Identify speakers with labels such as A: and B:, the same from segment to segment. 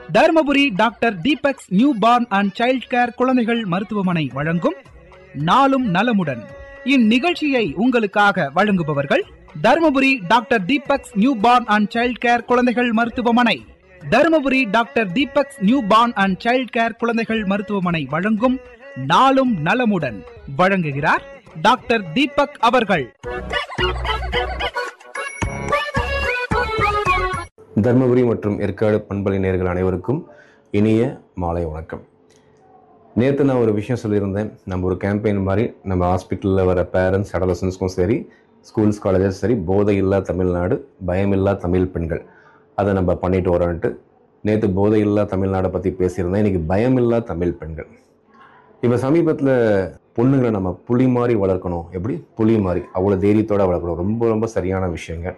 A: Dharmapuri doctor Deepak's newborn and child care குழந்தைகள் மருத்துவமனை வழங்கும் நாளும் நலமுடன் இந்நிகழ்ச்சியை உங்களுக்காக வழங்குபவர்கள் Dharmapuri doctor Deepak's newborn and child care குழந்தைகள் மருத்துவமனை Dharmapuri doctor Deepak's newborn and child care குழந்தைகள் மருத்துவமனை வழங்கும் நாளும் நலமுடன் வழங்குகிறார் டாக்டர் தீபக் அவர்கள்
B: தருமபுரி மற்றும் ஏற்காடு பண்பலை நேர்கள் அனைவருக்கும் இனிய மாலை வணக்கம் நேற்று நான் ஒரு விஷயம் சொல்லியிருந்தேன் நம்ம ஒரு கேம்பெயின் மாதிரி நம்ம ஹாஸ்பிட்டலில் வர பேரண்ட்ஸ் அடலசன்ஸ்க்கும் சரி ஸ்கூல்ஸ் காலேஜஸ் சரி போதை இல்லா தமிழ்நாடு பயமில்லா தமிழ் பெண்கள் அதை நம்ம பண்ணிட்டு வரோன்ட்டு நேற்று போதை இல்லா தமிழ்நாடை பற்றி பேசியிருந்தேன் இன்றைக்கி பயமில்லா தமிழ் பெண்கள் இப்போ சமீபத்தில் பொண்ணுங்களை நம்ம புலி மாதிரி வளர்க்கணும் எப்படி புலி மாதிரி அவ்வளோ தைரியத்தோடு வளர்க்கணும் ரொம்ப ரொம்ப சரியான விஷயங்க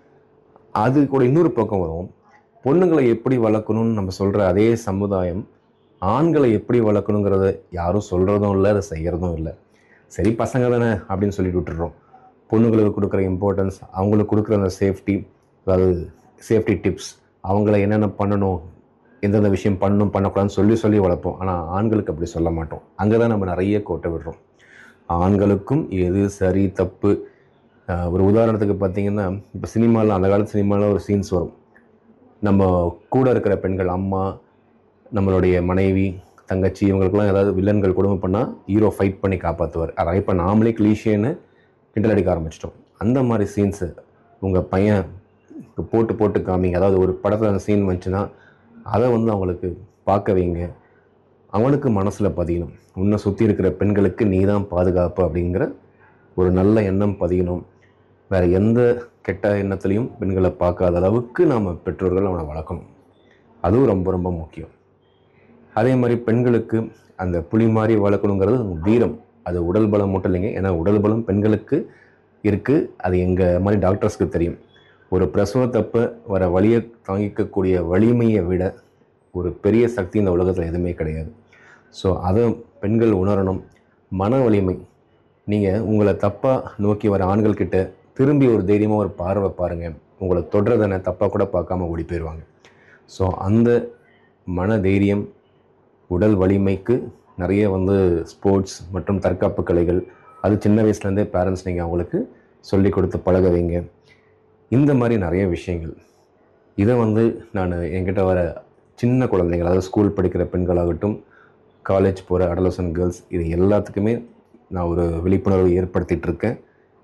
B: அது கூட இன்னொரு பக்கம் வரும் பொண்ணுங்களை எப்படி வளர்க்கணும்னு நம்ம சொல்கிற அதே சமுதாயம் ஆண்களை எப்படி வளர்க்கணுங்கிறத யாரும் சொல்கிறதும் இல்லை அதை செய்கிறதும் இல்லை சரி பசங்க தானே அப்படின்னு சொல்லிட்டு விட்டுடுறோம் பொண்ணுங்களுக்கு கொடுக்குற இம்பார்ட்டன்ஸ் அவங்களுக்கு கொடுக்குற அந்த சேஃப்டி அதாவது சேஃப்டி டிப்ஸ் அவங்கள என்னென்ன பண்ணணும் எந்தெந்த விஷயம் பண்ணணும் பண்ணக்கூடாதுன்னு சொல்லி சொல்லி வளர்ப்போம் ஆனால் ஆண்களுக்கு அப்படி சொல்ல மாட்டோம் அங்கே தான் நம்ம நிறைய கோட்டை விடுறோம் ஆண்களுக்கும் எது சரி தப்பு ஆஹ் ஒரு உதாரணத்துக்கு பார்த்தீங்கன்னா இப்போ சினிமாவில் அந்த காலத்து சினிமாவில் ஒரு சீன்ஸ் வரும் நம்ம கூட இருக்கிற பெண்கள் அம்மா நம்மளுடைய மனைவி தங்கச்சி இவங்களுக்குலாம் ஏதாவது வில்லன்கள் கொடுமை பண்ணால் ஹீரோ ஃபைட் பண்ணி காப்பாற்றுவார் அதை இப்போ நாமளே கிளீஷேன்னு கிண்டல் அடிக்க ஆரம்பிச்சிட்டோம் அந்த மாதிரி சீன்ஸு உங்கள் பையன் போட்டு போட்டு காமிங்க அதாவது ஒரு படத்தில் அந்த சீன் வந்துச்சுன்னா அதை வந்து அவங்களுக்கு பார்க்க வைங்க அவனுக்கு மனசில் பதியணும் உன்னை சுற்றி இருக்கிற பெண்களுக்கு நீ தான் பாதுகாப்பு அப்படிங்கிற ஒரு நல்ல எண்ணம் பதியணும் வேறு எந்த கெட்ட எண்ணத்துலையும் பெண்களை பார்க்காத அளவுக்கு நாம் பெற்றோர்கள் அவனை வளர்க்கணும் அதுவும் ரொம்ப ரொம்ப முக்கியம் அதே மாதிரி பெண்களுக்கு அந்த புலி மாதிரி வளர்க்கணுங்கிறது வீரம் அது உடல் பலம் மட்டும் இல்லைங்க ஏன்னா உடல் பலம் பெண்களுக்கு இருக்குது அது எங்கள் மாதிரி டாக்டர்ஸ்க்கு தெரியும் ஒரு பிரசவத்தப்ப வர வலியை தாங்கிக்கக்கூடிய வலிமையை விட ஒரு பெரிய சக்தி இந்த உலகத்தில் எதுவுமே கிடையாது ஸோ அதை பெண்கள் உணரணும் மன வலிமை நீங்கள் உங்களை தப்பாக நோக்கி வர ஆண்கள்கிட்ட திரும்பி ஒரு தைரியமாக ஒரு பார்வை பாருங்கள் உங்களை தொடுறதனை தப்பாக கூட பார்க்காம ஓடி போயிடுவாங்க ஸோ அந்த மன தைரியம் உடல் வலிமைக்கு நிறைய வந்து ஸ்போர்ட்ஸ் மற்றும் தற்காப்பு கலைகள் அது சின்ன வயசுலேருந்தே பேரண்ட்ஸ் நீங்கள் அவங்களுக்கு சொல்லி கொடுத்து பழக வைங்க இந்த மாதிரி நிறைய விஷயங்கள் இதை வந்து நான் என்கிட்ட வர சின்ன குழந்தைகள் அதாவது ஸ்கூல் படிக்கிற பெண்களாகட்டும் காலேஜ் போகிற அடலசன் கேர்ள்ஸ் இது எல்லாத்துக்குமே நான் ஒரு விழிப்புணர்வு ஏற்படுத்திகிட்டு இருக்கேன்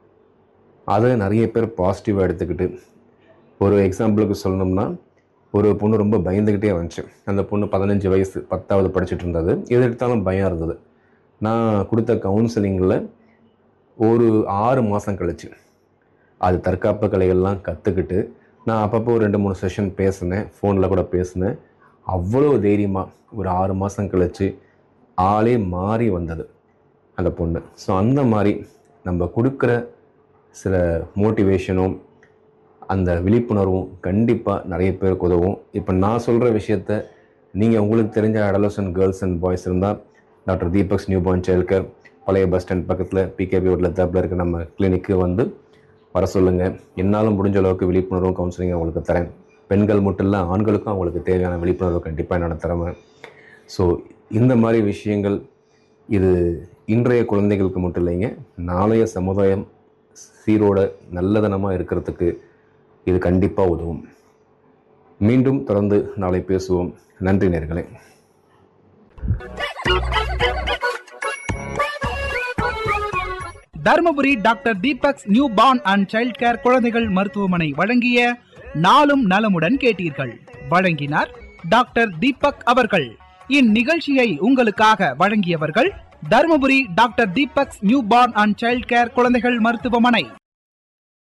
B: அதை நிறைய பேர் பாசிட்டிவாக எடுத்துக்கிட்டு ஒரு எக்ஸாம்பிளுக்கு சொல்லணும்னா ஒரு பொண்ணு ரொம்ப பயந்துக்கிட்டே வந்துச்சு அந்த பொண்ணு பதினஞ்சு வயசு பத்தாவது படிச்சுட்டு இருந்தது எது எடுத்தாலும் பயம் இருந்தது நான் கொடுத்த கவுன்சிலிங்கில் ஒரு ஆறு மாதம் கழிச்சு அது தற்காப்பு கலைகள்லாம் கற்றுக்கிட்டு நான் அப்பப்போ ஒரு ரெண்டு மூணு செஷன் பேசினேன் ஃபோனில் கூட பேசினேன் அவ்வளோ தைரியமாக ஒரு ஆறு மாதம் கழிச்சு ஆளே மாறி வந்தது அந்த பொண்ணு ஸோ அந்த மாதிரி நம்ம கொடுக்குற சில மோட்டிவேஷனும் அந்த விழிப்புணர்வும் கண்டிப்பாக நிறைய பேருக்கு உதவும் இப்போ நான் சொல்கிற விஷயத்த நீங்கள் உங்களுக்கு தெரிஞ்ச அடலசன் கேர்ள்ஸ் அண்ட் பாய்ஸ் இருந்தால் doctor Deepak's newborn child care பழைய பஸ் ஸ்டாண்ட் பக்கத்தில் பிகேபி ரோட்டில் தேப்பில் இருக்க நம்ம கிளினிக்கு வந்து வர சொல்லுங்கள் என்னாலும் முடிஞ்ச அளவுக்கு விழிப்புணர்வும் கவுன்சிலிங் அவங்களுக்கு தரேன் பெண்கள் மட்டும் இல்லை ஆண்களுக்கும் அவங்களுக்கு தேவையான விழிப்புணர்வு கண்டிப்பாக என்னோட திறமை ஸோ இந்த மாதிரி விஷயங்கள் இது இன்றைய குழந்தைகளுக்கு மட்டும் இல்லைங்க நாளைய சமுதாயம் சீரோட நல்லதனமாக இருக்கிறதுக்கு இது கண்டிப்பாக உதவும் மீண்டும் தொடர்ந்து நாளை பேசுவோம் நன்றி நேர்களே
A: Dharmapuri doctor Deepak's newborn and child care குழந்தைகள் மருத்துவமனை வழங்கிய நாளும் நலமுடன் கேட்டீர்கள் வழங்கினார் டாக்டர் தீபக் அவர்கள் இந்நிகழ்ச்சியை உங்களுக்காக வழங்கியவர்கள் Dharmapuri doctor Deepak's newborn and child care குழந்தைகள் மருத்துவமனை